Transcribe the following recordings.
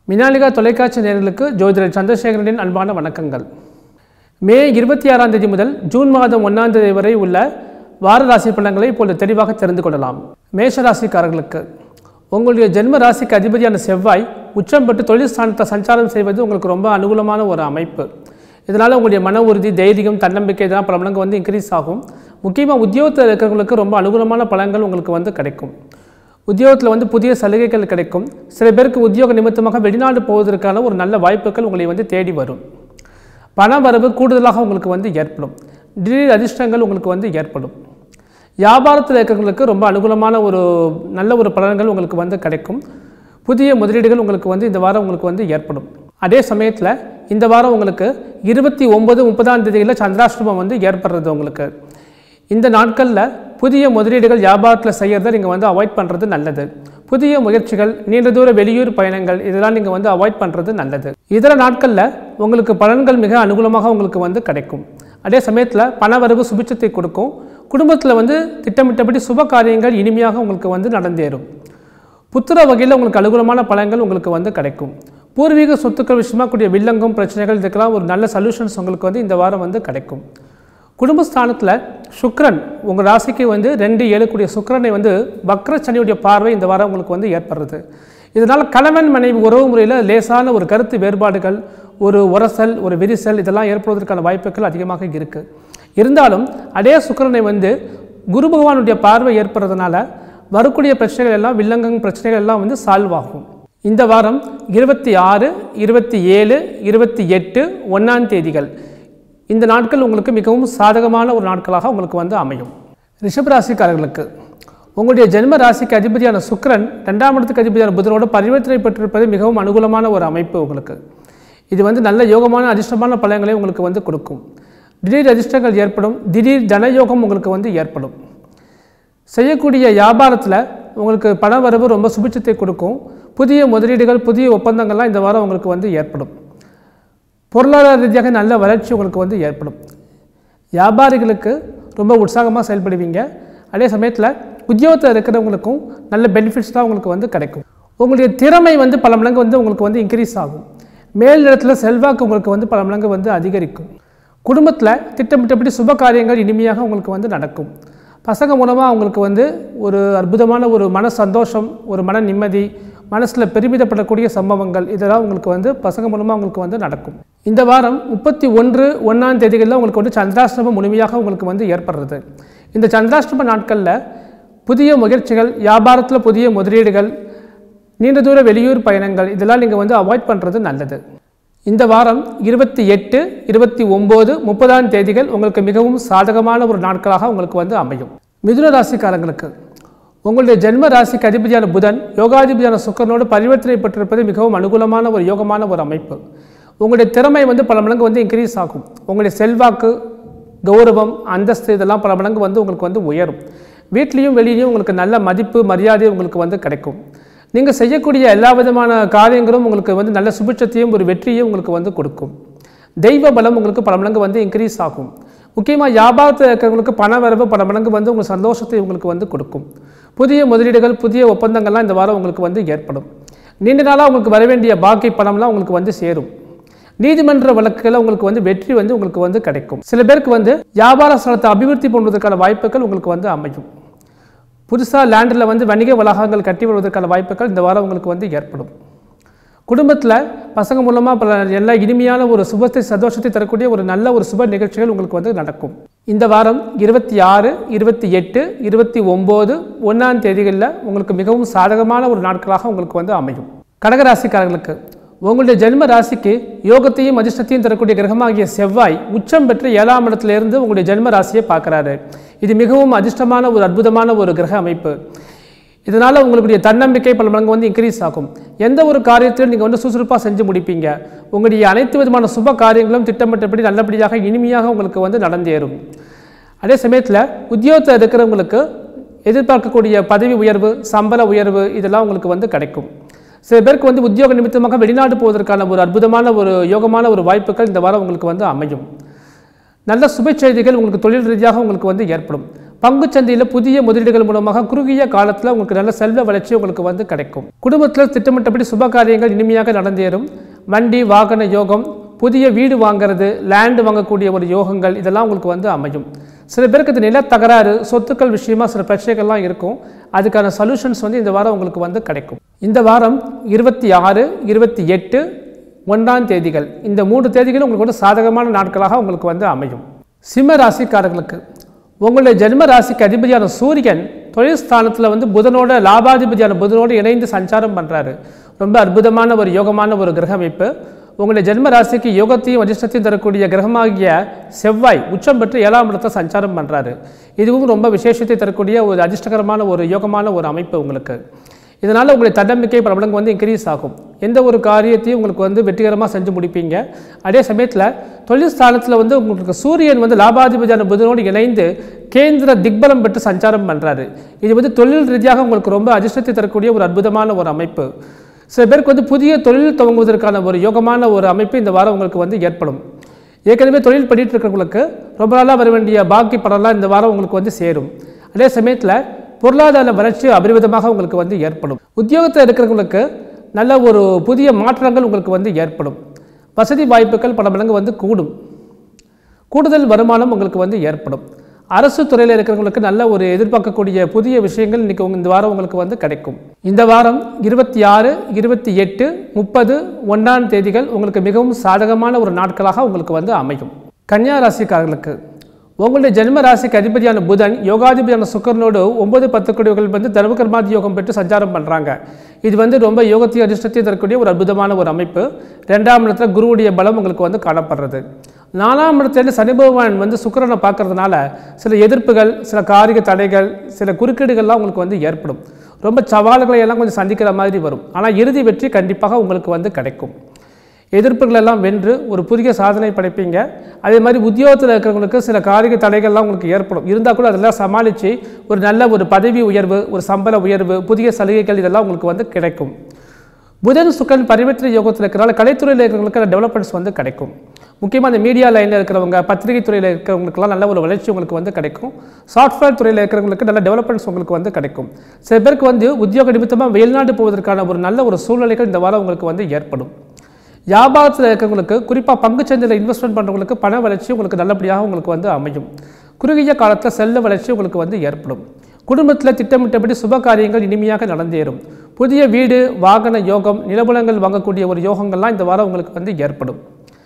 மினாலிகா தொலைக்காட்சி நேயர்களுக்கு ஜோதிடர் சந்திரசேகரனின் அன்பான வணக்கங்கள் மே இருபத்தி ஆறாம் தேதி முதல் ஜூன் மாதம் ஒன்றாம் தேதி வரை உள்ள வார ராசி பலன்களை இப்பொழுது தெளிவாக தெரிந்து கொள்ளலாம் மேஷ ராசிக்காரர்களுக்கு உங்களுடைய ஜென்ம ராசிக்கு அதிபதியான செவ்வாய் உச்சம் பெற்று தொழில் ஸ்தானத்தை சஞ்சாரம் செய்வது உங்களுக்கு ரொம்ப அனுகூலமான ஒரு அமைப்பு இதனால் உங்களுடைய மன உறுதி தைரியம் தன்னம்பிக்கை இதெல்லாம் பல மடங்கு வந்து இன்க்ரீஸ் ஆகும் முக்கியமாக உத்தியோகத்தில் இருக்கிறவங்களுக்கு ரொம்ப அனுகூலமான பலன்கள் உங்களுக்கு வந்து கிடைக்கும் உத்தியோகத்தில் வந்து புதிய சலுகைகள் கிடைக்கும் சில பேருக்கு உத்தியோக நிமித்தமாக வெளிநாடு போவதற்கான ஒரு நல்ல வாய்ப்புகள் உங்களை வந்து தேடி வரும் பண வரவு கூடுதலாக உங்களுக்கு வந்து ஏற்படும் திடீர் அதிர்ஷ்டங்கள் உங்களுக்கு வந்து ஏற்படும் வியாபாரத்தில் இருக்கிறவங்களுக்கு ரொம்ப அனுகூலமான ஒரு நல்ல ஒரு பலன்கள் உங்களுக்கு வந்து கிடைக்கும் புதிய முதலீடுகள் உங்களுக்கு வந்து இந்த வாரம் உங்களுக்கு வந்து ஏற்படும் அதே சமயத்தில் இந்த வாரம் உங்களுக்கு இருபத்தி ஒன்பது முப்பதாம் தேதியில் சந்திராஷ்டமம் வந்து ஏற்படுறது உங்களுக்கு இந்த நாட்களில் புதிய முதலீடுகள் வியாபாரத்தில் செய்கிறத நீங்கள் வந்து அவாய்ட் பண்ணுறது நல்லது புதிய முயற்சிகள் நீண்ட தூர வெளியூர் பயணங்கள் இதெல்லாம் நீங்கள் வந்து அவாய்ட் பண்ணுறது நல்லது இதர நாட்களில் உங்களுக்கு பலன்கள் மிக அனுகூலமாக உங்களுக்கு வந்து கிடைக்கும் அதே சமயத்தில் பணவரவு சுபிட்சத்தை கொடுக்கும் குடும்பத்தில் வந்து திட்டமிட்டபடி சுப காரியங்கள் இனிமையாக உங்களுக்கு வந்து நடந்தேறும் புத்திர வகையில் உங்களுக்கு அனுகூலமான பலன்கள் உங்களுக்கு வந்து கிடைக்கும் பூர்வீக சொத்துக்கள் விஷயமா கூடிய வில்லங்கம் பிரச்சனைகள் இதுக்கெல்லாம் ஒரு நல்ல சொல்யூஷன்ஸ் உங்களுக்கு வந்து இந்த வாரம் வந்து கிடைக்கும் குடும்பஸ்தானத்தில் சுக்கிரன் உங்கள் ராசிக்கு வந்து ரெண்டு ஏழுக்கூடிய சுக்கிரனை வந்து வக்ர சனியுடைய பார்வை இந்த வாரம் உங்களுக்கு வந்து ஏற்படுறது இதனால் கணவன் மனைவி உறவு முறையில் லேசான ஒரு கருத்து வேறுபாடுகள் ஒரு உரசல் ஒரு விரிசல் இதெல்லாம் ஏற்படுவதற்கான வாய்ப்புகள் அதிகமாக இருக்குது இருந்தாலும் அதே சுக்கிரனை வந்து குரு பகவானுடைய பார்வை ஏற்படுறதுனால வரக்கூடிய பிரச்சனைகள் எல்லாம் வில்லங்கம் பிரச்சனைகள் எல்லாம் வந்து சால்வ் ஆகும் இந்த வாரம் இருபத்தி ஆறு இருபத்தி ஏழு இருபத்தி எட்டு ஒன்றாம் தேதிகள் இந்த நாட்கள் உங்களுக்கு மிகவும் சாதகமான ஒரு நாட்களாக உங்களுக்கு வந்து அமையும் ரிஷபராசிக்காரர்களுக்கு உங்களுடைய ஜென்ம ராசிக்கு அதிபதியான சுக்கிரன் ரெண்டாம் இடத்துக்கு அதிபதியான புதனோட பரிவர்த்தனை பெற்றிருப்பது மிகவும் அனுகூலமான ஒரு அமைப்பு உங்களுக்கு இது வந்து நல்ல யோகமான அதிர்ஷ்டமான பலன்களை உங்களுக்கு வந்து கொடுக்கும் திடீர் அதிர்ஷ்டங்கள் ஏற்படும் திடீர் தனயோகம் உங்களுக்கு வந்து ஏற்படும் செய்யக்கூடிய வியாபாரத்தில் உங்களுக்கு பண வரவு ரொம்ப சுபிட்சத்தை கொடுக்கும் புதிய முதலீடுகள் புதிய ஒப்பந்தங்கள்லாம் இந்த வாரம் உங்களுக்கு வந்து ஏற்படும் பொருளாதார ரீதியாக நல்ல வளர்ச்சி உங்களுக்கு வந்து ஏற்படும் வியாபாரிகளுக்கு ரொம்ப உற்சாகமாக செயல்படுவீங்க அதே சமயத்தில் உத்தியோகத்தில் இருக்கிறவங்களுக்கும் நல்ல பெனிஃபிட்ஸ் தான் உங்களுக்கு வந்து கிடைக்கும் உங்களுடைய திறமை வந்து பல மடங்கு வந்து உங்களுக்கு வந்து இன்க்ரீஸ் ஆகும் மேல் இடத்துல செல்வாக்கு உங்களுக்கு வந்து பல மடங்கு வந்து அதிகரிக்கும் குடும்பத்தில் திட்டமிட்டபடி சுப காரியங்கள் இனிமையாக உங்களுக்கு வந்து நடக்கும் பசங்க மூலமாக அவங்களுக்கு வந்து ஒரு அற்புதமான ஒரு மன சந்தோஷம் ஒரு மன நிம்மதி மனசில் பெருமிதப்படக்கூடிய சம்பவங்கள் இதெல்லாம் உங்களுக்கு வந்து பசங்க மூலமாக உங்களுக்கு வந்து நடக்கும் இந்த வாரம் முப்பத்தி ஒன்று ஒன்றாம் தேதிகளில் உங்களுக்கு வந்து சந்திராஷ்டமம் முழுமையாக உங்களுக்கு வந்து ஏற்படுறது இந்த சந்திராஷ்டம நாட்களில் புதிய முயற்சிகள் வியாபாரத்தில் புதிய முதலீடுகள் நீண்ட தூர வெளியூர் பயணங்கள் இதெல்லாம் நீங்கள் வந்து அவாய்ட் பண்ணுறது நல்லது இந்த வாரம் இருபத்தி எட்டு இருபத்தி ஒம்பது முப்பதாம் தேதிகள் உங்களுக்கு மிகவும் சாதகமான ஒரு நாட்களாக உங்களுக்கு வந்து அமையும் மிதுன ராசிக்காரங்களுக்கு உங்களுடைய ஜென்ம ராசிக்கு அதிபதியான புதன் யோகாதிபதியான சுக்கரனோடு பரிவர்த்தனை பெற்றிருப்பது மிகவும் அனுகூலமான ஒரு யோகமான ஒரு அமைப்பு உங்களுடைய திறமை வந்து பல மடங்கு வந்து இன்க்ரீஸ் ஆகும் உங்களுடைய செல்வாக்கு கௌரவம் அந்தஸ்து இதெல்லாம் பல மடங்கு வந்து உங்களுக்கு வந்து உயரும் வீட்லேயும் வெளியிலையும் உங்களுக்கு நல்ல மதிப்பு மரியாதை உங்களுக்கு வந்து கிடைக்கும் நீங்கள் செய்யக்கூடிய எல்லா விதமான காரியங்களும் உங்களுக்கு வந்து நல்ல சுபிட்சத்தையும் ஒரு வெற்றியும் உங்களுக்கு வந்து கொடுக்கும் தெய்வ பலம் உங்களுக்கு பல மடங்கு வந்து இன்க்ரீஸ் ஆகும் முக்கியமாக வியாபாரத்தில் இருக்கிறவங்களுக்கு பண வரவு பல மடங்கு வந்து உங்களுக்கு சந்தோஷத்தை உங்களுக்கு வந்து கொடுக்கும் புதிய முதலீடுகள் புதிய ஒப்பந்தங்கள்லாம் இந்த வாரம் உங்களுக்கு வந்து ஏற்படும் நீண்ட நாளாக உங்களுக்கு வர வேண்டிய பாக்கி பணம்லாம் உங்களுக்கு வந்து சேரும் நீதிமன்ற வழக்குகளில் உங்களுக்கு வந்து வெற்றி வந்து உங்களுக்கு வந்து கிடைக்கும் சில பேருக்கு வந்து வியாபார ஸ்தலத்தை அபிவிருத்தி பண்ணுவதற்கான வாய்ப்புகள் உங்களுக்கு வந்து அமையும் புதுசாக லேண்டில் வந்து வணிக வளாகங்கள் கட்டி வருவதற்கான வாய்ப்புகள் இந்த வாரம் உங்களுக்கு வந்து ஏற்படும் குடும்பத்தில் பசங்க மூலமாக பல எல்லா இனிமையான ஒரு சுபத்தை சந்தோஷத்தை தரக்கூடிய ஒரு நல்ல ஒரு சுப நிகழ்ச்சிகள் உங்களுக்கு வந்து நடக்கும் இந்த வாரம் இருபத்தி ஆறு இருபத்தி எட்டு இருபத்தி ஒம்பது ஒன்றாம் தேதிகளில் உங்களுக்கு மிகவும் சாதகமான ஒரு நாட்களாக உங்களுக்கு வந்து அமையும் கடகராசிக்காரர்களுக்கு உங்களுடைய ஜென்ம ராசிக்கு யோகத்தையும் அதிர்ஷ்டத்தையும் தரக்கூடிய கிரகமாகிய செவ்வாய் உச்சம் பெற்ற ஏழாம் இடத்திலிருந்து உங்களுடைய ஜென்ம ராசியை பார்க்குறாரு இது மிகவும் அதிர்ஷ்டமான ஒரு அற்புதமான ஒரு கிரக அமைப்பு இதனால் உங்களுடைய தன்னம்பிக்கை பல மடங்கு வந்து இன்க்ரீஸ் ஆகும் எந்த ஒரு காரியத்திலும் நீங்கள் வந்து சுறுசுறுப்பாக செஞ்சு முடிப்பீங்க உங்களுடைய அனைத்து விதமான சுப காரியங்களும் திட்டமிட்டபடி நல்லபடியாக இனிமையாக உங்களுக்கு வந்து நடந்தேறும் அதே சமயத்தில் உத்தியோகத்தில் இருக்கிறவங்களுக்கு எதிர்பார்க்கக்கூடிய பதவி உயர்வு சம்பள உயர்வு இதெல்லாம் உங்களுக்கு வந்து கிடைக்கும் சில பேருக்கு வந்து உத்தியோக நிமித்தமாக வெளிநாடு போவதற்கான ஒரு அற்புதமான ஒரு யோகமான ஒரு வாய்ப்புகள் இந்த வாரம் உங்களுக்கு வந்து அமையும் நல்ல சுப செய்திகள் உங்களுக்கு தொழில் ரீதியாக உங்களுக்கு வந்து ஏற்படும் பங்குச்சந்தையில் புதிய முதலீடுகள் மூலமாக குறுகிய காலத்தில் உங்களுக்கு நல்ல செல்வ வளர்ச்சி உங்களுக்கு வந்து கிடைக்கும் குடும்பத்தில் திட்டமிட்டபடி சுப காரியங்கள் இனிமையாக நடந்தேறும் வண்டி வாகன யோகம் புதிய வீடு வாங்குறது லேண்டு வாங்கக்கூடிய ஒரு யோகங்கள் இதெல்லாம் உங்களுக்கு வந்து அமையும் சில பேருக்கு இது நில தகராறு சொத்துக்கள் விஷயமா சில பிரச்சனைகள்லாம் இருக்கும் அதுக்கான சொல்யூஷன்ஸ் வந்து இந்த வாரம் உங்களுக்கு வந்து கிடைக்கும் இந்த வாரம் இருபத்தி ஆறு இருபத்தி எட்டு ஒன்றாம் தேதிகள் இந்த மூன்று தேதிகளும் உங்களுக்கு வந்து சாதகமான நாட்களாக உங்களுக்கு வந்து அமையும் சிம்ம ராசிக்காரர்களுக்கு உங்களுடைய ஜென்ம ராசிக்கு அதிபதியான சூரியன் தொழில் ஸ்தானத்தில் வந்து புதனோட லாபாதிபதியான புதனோடு இணைந்து சஞ்சாரம் பண்ணுறாரு ரொம்ப அற்புதமான ஒரு யோகமான ஒரு கிரக அமைப்பு உங்களுடைய ஜென்ம ராசிக்கு யோகத்தையும் அதிர்ஷ்டத்தையும் தரக்கூடிய கிரகமாகிய செவ்வாய் உச்சம் பெற்று ஏழாம் இடத்தை சஞ்சாரம் பண்ணுறாரு இதுவும் ரொம்ப விசேஷத்தை தரக்கூடிய ஒரு அதிர்ஷ்டகரமான ஒரு யோகமான ஒரு அமைப்பு உங்களுக்கு இதனால் உங்களுடைய தன்னம்பிக்கை பிரபலங்க வந்து இன்க்ரீஸ் ஆகும் எந்த ஒரு காரியத்தையும் உங்களுக்கு வந்து வெற்றிகரமாக செஞ்சு முடிப்பீங்க அதே சமயத்தில் தொழில் ஸ்தானத்தில் வந்து உங்களுக்கு சூரியன் வந்து லாபாதிபதியான புதனோடு இணைந்து கேந்திர திக்பலம் பெற்று சஞ்சாரம் பண்ணுறாரு இது வந்து தொழில் ரீதியாக உங்களுக்கு ரொம்ப அதிர்ஷ்டத்தை தரக்கூடிய ஒரு அற்புதமான ஒரு அமைப்பு சில பேருக்கு வந்து புதிய தொழில் துவங்குவதற்கான ஒரு யோகமான ஒரு அமைப்பு இந்த வாரம் உங்களுக்கு வந்து ஏற்படும் ஏற்கனவே தொழில் பண்ணிட்டு இருக்கிறவங்களுக்கு ரொம்ப நாளாக வர வேண்டிய பாக்கி பணம்லாம் இந்த வாரம் உங்களுக்கு வந்து சேரும் அதே சமயத்தில் பொருளாதார வளர்ச்சி அபரிவிதமாக உங்களுக்கு வந்து ஏற்படும் உத்தியோகத்தில் இருக்கிறவங்களுக்கு நல்ல ஒரு புதிய மாற்றங்கள் உங்களுக்கு வந்து ஏற்படும் வசதி வாய்ப்புகள் பல மடங்கு வந்து கூடும் கூடுதல் வருமானம் உங்களுக்கு வந்து ஏற்படும் அரசு துறையில் இருக்கிறவங்களுக்கு நல்ல ஒரு எதிர்பார்க்கக்கூடிய புதிய விஷயங்கள் இன்றைக்கி உங்க இந்த வாரம் உங்களுக்கு வந்து கிடைக்கும் இந்த வாரம் இருபத்தி ஆறு இருபத்தி எட்டு முப்பது ஒன்றாம் தேதிகள் உங்களுக்கு மிகவும் சாதகமான ஒரு நாட்களாக உங்களுக்கு வந்து அமையும் கன்னியா ராசிக்காரர்களுக்கு உங்களுடைய ஜென்ம ராசிக்கு அதிபதியான புதன் யோகாதிபதியான சுக்கரனோடு ஒன்பது பத்து குடிகள் வந்து தர்மகர்மாதி யோகம் பெற்று சஞ்சாரம் பண்ணுறாங்க இது வந்து ரொம்ப யோகத்தையும் அதிர்ஷ்டத்தையும் தரக்கூடிய ஒரு அற்புதமான ஒரு அமைப்பு ரெண்டாம் இடத்துல குருவுடைய பலம் உங்களுக்கு வந்து காணப்படுறது நாலாம் இடத்துல சனி பகவான் வந்து சுக்கிரனை பார்க்கறதுனால சில எதிர்ப்புகள் சில காரிக தடைகள் சில குறுக்கீடுகள்லாம் உங்களுக்கு வந்து ஏற்படும் ரொம்ப சவால்களை எல்லாம் கொஞ்சம் சந்திக்கிற மாதிரி வரும் ஆனால் இறுதி வெற்றி கண்டிப்பாக உங்களுக்கு வந்து கிடைக்கும் எதிர்ப்புகள் எல்லாம் வென்று ஒரு புதிய சாதனை படைப்பீங்க அதே மாதிரி உத்தியோகத்தில் இருக்கிறவங்களுக்கு சில காரிக தடைகள்லாம் உங்களுக்கு ஏற்படும் இருந்தால் கூட அதெல்லாம் சமாளித்து ஒரு நல்ல ஒரு பதவி உயர்வு ஒரு சம்பள உயர்வு புதிய சலுகைகள் இதெல்லாம் உங்களுக்கு வந்து கிடைக்கும் புதன் சுக்கரன் பரிவர்த்தனை யோகத்தில் இருக்கிறனால கலைத்துறையில் இருக்கிறவங்களுக்கு டெவலப்மெண்ட்ஸ் வந்து கிடைக்கும் முக்கியமாக அந்த மீடியா லைனில் இருக்கிறவங்க பத்திரிகை துறையில் இருக்கிறவங்களுக்குலாம் நல்ல ஒரு வளர்ச்சி உங்களுக்கு வந்து கிடைக்கும் சாஃப்ட்வேர் துறையில் இருக்கிறவங்களுக்கு நல்ல டெவலப்மெண்ட்ஸ் உங்களுக்கு வந்து கிடைக்கும் சில பேருக்கு வந்து உத்தியோக நிமித்தமாக வெளிநாடு போவதற்கான ஒரு நல்ல ஒரு சூழ்நிலைகள் இந்த வாரம் உங்களுக்கு வந்து ஏற்படும் வியாபாரத்தில் இருக்கிறவங்களுக்கு குறிப்பாக பங்குச்சந்தையில் இன்வெஸ்ட்மெண்ட் பண்ணுறவங்களுக்கு பண வளர்ச்சி உங்களுக்கு நல்லபடியாக உங்களுக்கு வந்து அமையும் குறுகிய காலத்தில் செல்ல வளர்ச்சி உங்களுக்கு வந்து ஏற்படும் குடும்பத்தில் திட்டமிட்டபடி சுப காரியங்கள் இனிமையாக நடந்தேறும் புதிய வீடு வாகன யோகம் நிலபுலங்கள் வாங்கக்கூடிய ஒரு யோகங்கள்லாம் இந்த வாரம் உங்களுக்கு வந்து ஏற்படும்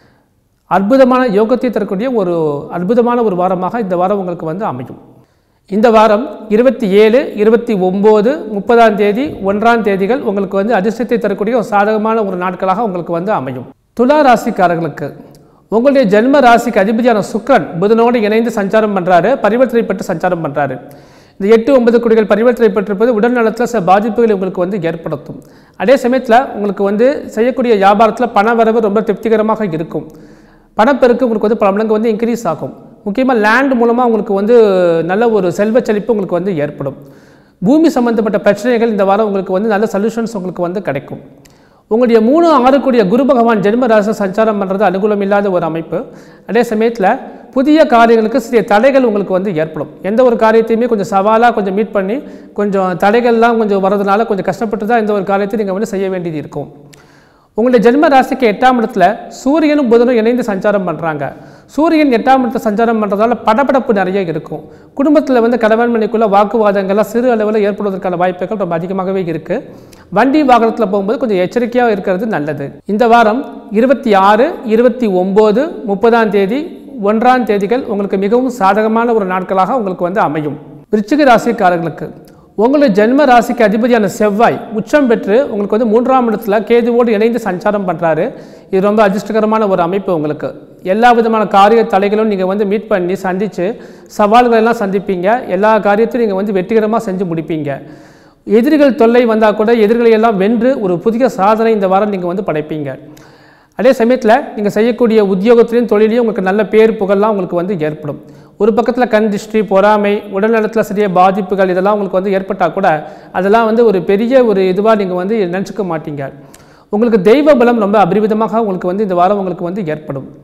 அற்புதமான யோகத்தை தரக்கூடிய ஒரு அற்புதமான ஒரு வாரமாக இந்த வாரம் உங்களுக்கு வந்து அமையும் இந்த வாரம் இருபத்தி ஏழு இருபத்தி ஒம்பது முப்பதாம் தேதி ஒன்றாம் தேதிகள் உங்களுக்கு வந்து அதிர்ஷ்டத்தை தரக்கூடிய ஒரு சாதகமான ஒரு நாட்களாக உங்களுக்கு வந்து அமையும் துலா ராசிக்காரர்களுக்கு உங்களுடைய ஜென்ம ராசிக்கு அதிபதியான சுக்கிரன் புதனோடு இணைந்து சஞ்சாரம் பண்ணுறாரு பரிவர்த்தனை பெற்று சஞ்சாரம் பண்ணுறாரு இந்த எட்டு ஒன்பது குடிகள் பரிவர்த்தனை பெற்றிருப்பது உடல் நலத்தில் சில பாதிப்புகளை உங்களுக்கு வந்து ஏற்படுத்தும் அதே சமயத்தில் உங்களுக்கு வந்து செய்யக்கூடிய வியாபாரத்தில் பண வரவு ரொம்ப திருப்திகரமாக இருக்கும் பணப்பெருக்கு உங்களுக்கு வந்து பல மடங்கு வந்து இன்க்ரீஸ் ஆகும் முக்கியமாக லேண்ட் மூலமாக உங்களுக்கு வந்து நல்ல ஒரு செல்வ செழிப்பு உங்களுக்கு வந்து ஏற்படும் பூமி சம்பந்தப்பட்ட பிரச்சனைகள் இந்த வாரம் உங்களுக்கு வந்து நல்ல சொல்யூஷன்ஸ் உங்களுக்கு வந்து கிடைக்கும் உங்களுடைய மூணு ஆறுக்கூடிய குரு பகவான் ஜென்ம ராசி சஞ்சாரம் பண்ணுறது அனுகூலம் இல்லாத ஒரு அமைப்பு அதே சமயத்தில் புதிய காரியங்களுக்கு சிறிய தடைகள் உங்களுக்கு வந்து ஏற்படும் எந்த ஒரு காரியத்தையுமே கொஞ்சம் சவாலாக கொஞ்சம் மீட் பண்ணி கொஞ்சம் தடைகள்லாம் கொஞ்சம் வரதுனால கொஞ்சம் கஷ்டப்பட்டு தான் எந்த ஒரு காரியத்தையும் நீங்கள் வந்து செய்ய வேண்டியது இருக்கும் உங்களுடைய ஜென்ம ராசிக்கு எட்டாம் இடத்துல சூரியனும் புதனும் இணைந்து சஞ்சாரம் பண்ணுறாங்க சூரியன் எட்டாம் இடத்துல சஞ்சாரம் பண்ணுறதால படபடப்பு நிறைய இருக்கும் குடும்பத்தில் வந்து கணவன் மணிக்குள்ள வாக்குவாதங்கள்லாம் சிறு அளவில் ஏற்படுவதற்கான வாய்ப்புகள் ரொம்ப அதிகமாகவே இருக்குது வண்டி வாகனத்தில் போகும்போது கொஞ்சம் எச்சரிக்கையாக இருக்கிறது நல்லது இந்த வாரம் இருபத்தி ஆறு இருபத்தி ஒம்பது முப்பதாம் தேதி ஒன்றாம் தேதிகள் உங்களுக்கு மிகவும் சாதகமான ஒரு நாட்களாக உங்களுக்கு வந்து அமையும் விருச்சிக ராசிக்காரர்களுக்கு உங்களுடைய ஜென்ம ராசிக்கு அதிபதியான செவ்வாய் உச்சம் பெற்று உங்களுக்கு வந்து மூன்றாம் இடத்துல கேதுவோடு இணைந்து சஞ்சாரம் பண்ணுறாரு இது ரொம்ப அதிர்ஷ்டகரமான ஒரு அமைப்பு உங்களுக்கு எல்லா விதமான காரிய தடைகளும் நீங்கள் வந்து மீட் பண்ணி சந்தித்து சவால்கள் எல்லாம் சந்திப்பீங்க எல்லா காரியத்தையும் நீங்கள் வந்து வெற்றிகரமாக செஞ்சு முடிப்பீங்க எதிரிகள் தொல்லை வந்தால் கூட எதிரிகளை எல்லாம் வென்று ஒரு புதிய சாதனை இந்த வாரம் நீங்கள் வந்து படைப்பீங்க அதே சமயத்தில் நீங்கள் செய்யக்கூடிய உத்தியோகத்திலையும் தொழிலையும் உங்களுக்கு நல்ல பேர் புகழ்லாம் உங்களுக்கு வந்து ஏற்படும் ஒரு பக்கத்தில் கண் திருஷ்டி பொறாமை உடல்நலத்தில் சிறிய பாதிப்புகள் இதெல்லாம் உங்களுக்கு வந்து ஏற்பட்டால் கூட அதெல்லாம் வந்து ஒரு பெரிய ஒரு இதுவாக நீங்கள் வந்து நினச்சிக்க மாட்டீங்க உங்களுக்கு தெய்வ பலம் ரொம்ப அபரிவிதமாக உங்களுக்கு வந்து இந்த வாரம் உங்களுக்கு வந்து ஏற்படும்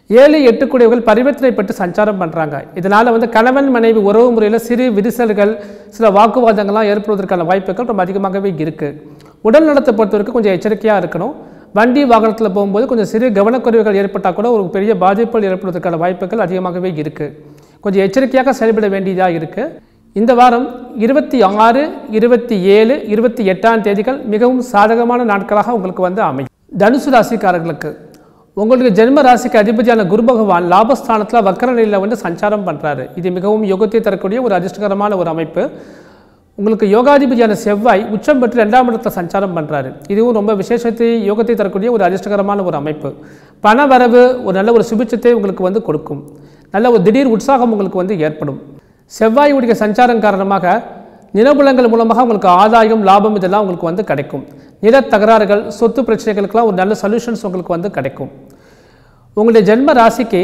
ஏழு எட்டு கூடியவர்கள் பரிவர்த்தனை பெற்று சஞ்சாரம் பண்ணுறாங்க இதனால் வந்து கணவன் மனைவி உறவு முறையில் சிறு விரிசல்கள் சில வாக்குவாதங்கள்லாம் ஏற்படுவதற்கான வாய்ப்புகள் ரொம்ப அதிகமாகவே இருக்குது உடல் நலத்தை பொறுத்த வரைக்கும் கொஞ்சம் எச்சரிக்கையாக இருக்கணும் வண்டி வாகனத்தில் போகும்போது கொஞ்சம் சிறு கவனக்குறைவுகள் ஏற்பட்டால் கூட ஒரு பெரிய பாதிப்புகள் ஏற்படுவதற்கான வாய்ப்புகள் அதிகமாகவே இருக்குது கொஞ்சம் எச்சரிக்கையாக செயல்பட வேண்டியதாக இருக்குது இந்த வாரம் இருபத்தி ஆறு இருபத்தி ஏழு இருபத்தி எட்டாம் தேதிகள் மிகவும் சாதகமான நாட்களாக உங்களுக்கு வந்து அமையும் தனுசு ராசிக்காரர்களுக்கு உங்களுக்கு ஜென்ம ராசிக்கு அதிபதியான குரு பகவான் லாபஸ்தானத்தில் வக்கர நிலையில் வந்து சஞ்சாரம் பண்ணுறாரு இது மிகவும் யோகத்தை தரக்கூடிய ஒரு அதிர்ஷ்டகரமான ஒரு அமைப்பு உங்களுக்கு யோகாதிபதியான செவ்வாய் உச்சம் பெற்று ரெண்டாம் இடத்துல சஞ்சாரம் பண்ணுறாரு இதுவும் ரொம்ப விசேஷத்தை யோகத்தை தரக்கூடிய ஒரு அதிர்ஷ்டகரமான ஒரு அமைப்பு பண வரவு ஒரு நல்ல ஒரு சுபிட்சத்தை உங்களுக்கு வந்து கொடுக்கும் நல்ல ஒரு திடீர் உற்சாகம் உங்களுக்கு வந்து ஏற்படும் செவ்வாயுடைய சஞ்சாரம் காரணமாக நிலபுலங்கள் மூலமாக உங்களுக்கு ஆதாயம் லாபம் இதெல்லாம் உங்களுக்கு வந்து கிடைக்கும் நில தகராறுகள் சொத்து பிரச்சனைகளுக்கெல்லாம் ஒரு நல்ல சொல்யூஷன்ஸ் உங்களுக்கு வந்து கிடைக்கும் உங்களுடைய ஜென்ம ராசிக்கு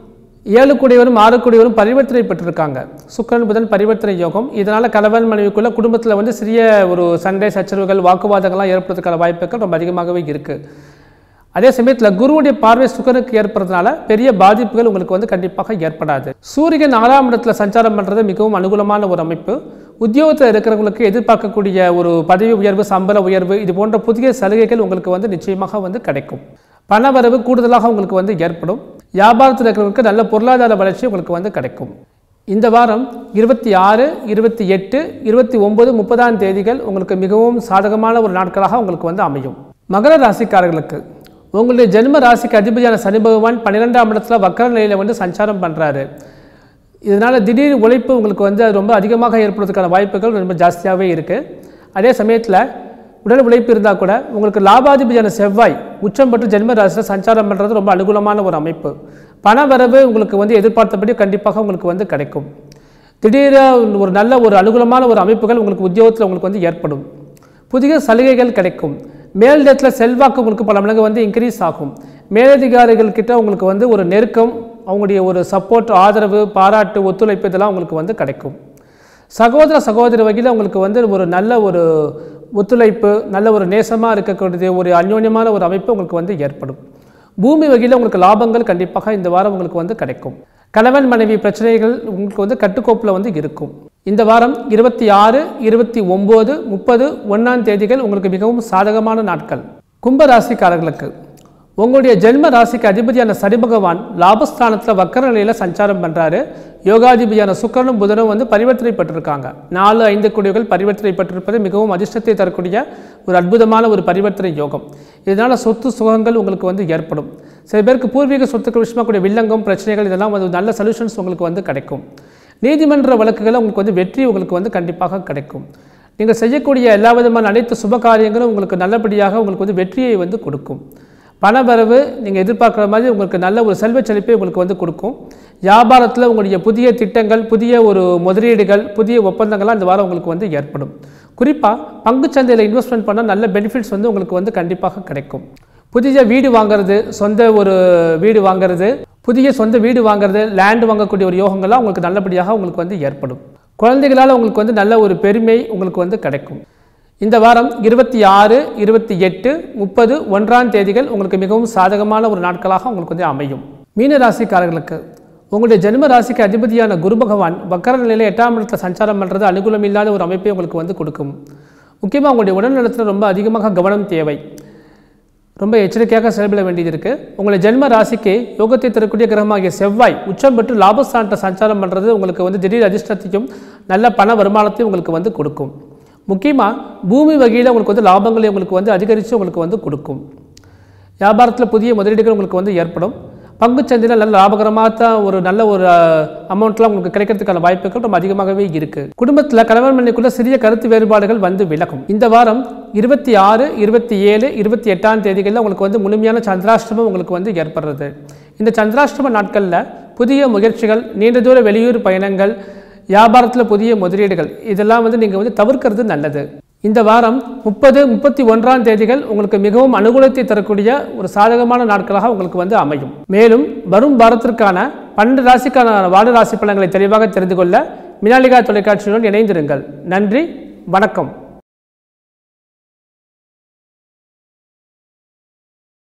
ஏழு கூடியவரும் ஆறு கூடியவரும் பரிவர்த்தனை பெற்றிருக்காங்க சுக்கிரன் புதன் பரிவர்த்தனை யோகம் இதனால் கணவன் மனைவிக்குள்ள குடும்பத்தில் வந்து சிறிய ஒரு சண்டை சச்சரவுகள் வாக்குவாதங்கள்லாம் ஏற்படுறதுக்கான வாய்ப்புகள் ரொம்ப அதிகமாகவே இருக்குது அதே சமயத்தில் குருவுடைய பார்வை சுக்கரனுக்கு ஏற்படுறதுனால பெரிய பாதிப்புகள் உங்களுக்கு வந்து கண்டிப்பாக ஏற்படாது சூரியன் ஆறாம் இடத்துல சஞ்சாரம் பண்ணுறது மிகவும் அனுகூலமான ஒரு அமைப்பு உத்தியோகத்தில் இருக்கிறவங்களுக்கு எதிர்பார்க்கக்கூடிய ஒரு பதவி உயர்வு சம்பள உயர்வு இது போன்ற புதிய சலுகைகள் உங்களுக்கு வந்து நிச்சயமாக வந்து கிடைக்கும் பணவரவு கூடுதலாக உங்களுக்கு வந்து ஏற்படும் வியாபாரத்தில் இருக்கிறவங்களுக்கு நல்ல பொருளாதார வளர்ச்சி உங்களுக்கு வந்து கிடைக்கும் இந்த வாரம் இருபத்தி ஆறு இருபத்தி எட்டு இருபத்தி ஒன்பது முப்பதாம் தேதிகள் உங்களுக்கு மிகவும் சாதகமான ஒரு நாட்களாக உங்களுக்கு வந்து அமையும் மகர ராசிக்காரர்களுக்கு உங்களுடைய ஜென்ம ராசிக்கு அதிபதியான சனி பகவான் பன்னிரெண்டாம் இடத்துல வக்கர நிலையில் வந்து சஞ்சாரம் பண்ணுறாரு இதனால் திடீர் உழைப்பு உங்களுக்கு வந்து அது ரொம்ப அதிகமாக ஏற்படுறதுக்கான வாய்ப்புகள் ரொம்ப ஜாஸ்தியாகவே இருக்குது அதே சமயத்தில் உடல் உழைப்பு இருந்தால் கூட உங்களுக்கு லாபாதிபதியான செவ்வாய் உச்சம் பெற்று ஜென்ம ராசியில் சஞ்சாரம் பண்ணுறது ரொம்ப அனுகூலமான ஒரு அமைப்பு பண வரவு உங்களுக்கு வந்து எதிர்பார்த்தபடி கண்டிப்பாக உங்களுக்கு வந்து கிடைக்கும் திடீராக ஒரு நல்ல ஒரு அனுகூலமான ஒரு அமைப்புகள் உங்களுக்கு உத்தியோகத்தில் உங்களுக்கு வந்து ஏற்படும் புதிய சலுகைகள் கிடைக்கும் மேலிடத்தில் செல்வாக்கு உங்களுக்கு பல மடங்கு வந்து இன்க்ரீஸ் ஆகும் மேலதிகாரிகள் கிட்ட உங்களுக்கு வந்து ஒரு நெருக்கம் அவங்களுடைய ஒரு சப்போர்ட் ஆதரவு பாராட்டு ஒத்துழைப்பு இதெல்லாம் உங்களுக்கு வந்து கிடைக்கும் சகோதர சகோதரி வகையில் உங்களுக்கு வந்து ஒரு நல்ல ஒரு ஒத்துழைப்பு நல்ல ஒரு நேசமாக இருக்கக்கூடிய ஒரு அந்யோன்யமான ஒரு அமைப்பு உங்களுக்கு வந்து ஏற்படும் பூமி வகையில் உங்களுக்கு லாபங்கள் கண்டிப்பாக இந்த வாரம் உங்களுக்கு வந்து கிடைக்கும் கணவன் மனைவி பிரச்சனைகள் உங்களுக்கு வந்து கட்டுக்கோப்பில் வந்து இருக்கும் இந்த வாரம் இருபத்தி ஆறு இருபத்தி ஒம்பது முப்பது ஒன்றாம் தேதிகள் உங்களுக்கு மிகவும் சாதகமான நாட்கள் கும்ப ராசிக்காரர்களுக்கு உங்களுடைய ஜென்ம ராசிக்கு அதிபதியான சனி பகவான் லாபஸ்தானத்தில் வக்கர நிலையில் சஞ்சாரம் பண்ணுறாரு யோகாதிபதியான சுக்கரனும் புதனும் வந்து பரிவர்த்தனை பெற்றிருக்காங்க நாலு ஐந்து குடிகள் பரிவர்த்தனை பெற்றிருப்பது மிகவும் அதிர்ஷ்டத்தை தரக்கூடிய ஒரு அற்புதமான ஒரு பரிவர்த்தனை யோகம் இதனால் சொத்து சுகங்கள் உங்களுக்கு வந்து ஏற்படும் சில பேருக்கு பூர்வீக சொத்துக்கள் விஷயமா கூடிய வில்லங்கம் பிரச்சனைகள் இதெல்லாம் வந்து நல்ல சொல்யூஷன்ஸ் உங்களுக்கு வந்து கிடைக்கும் நீதிமன்ற வழக்குகள் உங்களுக்கு வந்து வெற்றி உங்களுக்கு வந்து கண்டிப்பாக கிடைக்கும் நீங்கள் செய்யக்கூடிய எல்லா விதமான அனைத்து சுப காரியங்களும் உங்களுக்கு நல்லபடியாக உங்களுக்கு வந்து வெற்றியை வந்து கொடுக்கும் பணவரவு நீங்கள் எதிர்பார்க்குற மாதிரி உங்களுக்கு நல்ல ஒரு செல்வ செழிப்பை உங்களுக்கு வந்து கொடுக்கும் வியாபாரத்தில் உங்களுடைய புதிய திட்டங்கள் புதிய ஒரு முதலீடுகள் புதிய ஒப்பந்தங்கள்லாம் இந்த வாரம் உங்களுக்கு வந்து ஏற்படும் குறிப்பாக பங்குச்சந்தையில் இன்வெஸ்ட்மெண்ட் பண்ணால் நல்ல பெனிஃபிட்ஸ் வந்து உங்களுக்கு வந்து கண்டிப்பாக கிடைக்கும் புதிய வீடு வாங்குறது சொந்த ஒரு வீடு வாங்குறது புதிய சொந்த வீடு வாங்குறது லேண்ட் வாங்கக்கூடிய ஒரு யோகங்கள்லாம் உங்களுக்கு நல்லபடியாக உங்களுக்கு வந்து ஏற்படும் குழந்தைகளால் உங்களுக்கு வந்து நல்ல ஒரு பெருமை உங்களுக்கு வந்து கிடைக்கும் இந்த வாரம் இருபத்தி ஆறு இருபத்தி எட்டு முப்பது ஒன்றாம் தேதிகள் உங்களுக்கு மிகவும் சாதகமான ஒரு நாட்களாக உங்களுக்கு வந்து அமையும் மீன ராசிக்காரர்களுக்கு உங்களுடைய ஜென்ம ராசிக்கு அதிபதியான குரு பகவான் வக்கர நிலையில் எட்டாம் இடத்துல சஞ்சாரம் பண்ணுறது அனுகூலம் இல்லாத ஒரு அமைப்பை உங்களுக்கு வந்து கொடுக்கும் முக்கியமாக உங்களுடைய உடல்நலத்தில் ரொம்ப அதிகமாக கவனம் தேவை ரொம்ப எச்சரிக்கையாக செயல்பட வேண்டியது இருக்குது உங்களை ஜென்ம ராசிக்கு யோகத்தை தரக்கூடிய கிரகமாகிய செவ்வாய் உச்சம் பெற்று லாபஸ்தானத்தை சஞ்சாரம் பண்ணுறது உங்களுக்கு வந்து திடீர் அதிர்ஷ்டத்தையும் நல்ல பண வருமானத்தையும் உங்களுக்கு வந்து கொடுக்கும் முக்கியமாக பூமி வகையில் உங்களுக்கு வந்து லாபங்களை உங்களுக்கு வந்து அதிகரித்து உங்களுக்கு வந்து கொடுக்கும் வியாபாரத்தில் புதிய முதலீடுகள் உங்களுக்கு வந்து ஏற்படும் பங்குச்சந்தையில் நல்ல லாபகரமாக தான் ஒரு நல்ல ஒரு அமௌண்ட்லாம் உங்களுக்கு கிடைக்கிறதுக்கான வாய்ப்புகள் ரொம்ப அதிகமாகவே இருக்குது குடும்பத்தில் கணவன் மனைக்குள்ள சிறிய கருத்து வேறுபாடுகள் வந்து விலகும் இந்த வாரம் இருபத்தி ஆறு இருபத்தி ஏழு இருபத்தி எட்டாம் தேதிகளில் உங்களுக்கு வந்து முழுமையான சந்திராஷ்டமம் உங்களுக்கு வந்து ஏற்படுறது இந்த சந்திராஷ்டம நாட்களில் புதிய முயற்சிகள் நீண்ட தூர வெளியூர் பயணங்கள் வியாபாரத்தில் புதிய முதலீடுகள் இதெல்லாம் வந்து நீங்கள் வந்து தவிர்க்கிறது நல்லது இந்த வாரம் முப்பது முப்பத்தி ஒன்றாம் தேதிகள் உங்களுக்கு மிகவும் அனுகூலத்தை தரக்கூடிய ஒரு சாதகமான நாட்களாக உங்களுக்கு வந்து அமையும் மேலும் வரும் வாரத்திற்கான பன்னெண்டு ராசிக்கான வார்டு ராசி பலன்களை தெளிவாக தெரிந்து கொள்ள மினாலிகா தொலைக்காட்சியுடன் இணைந்திருங்கள் நன்றி வணக்கம்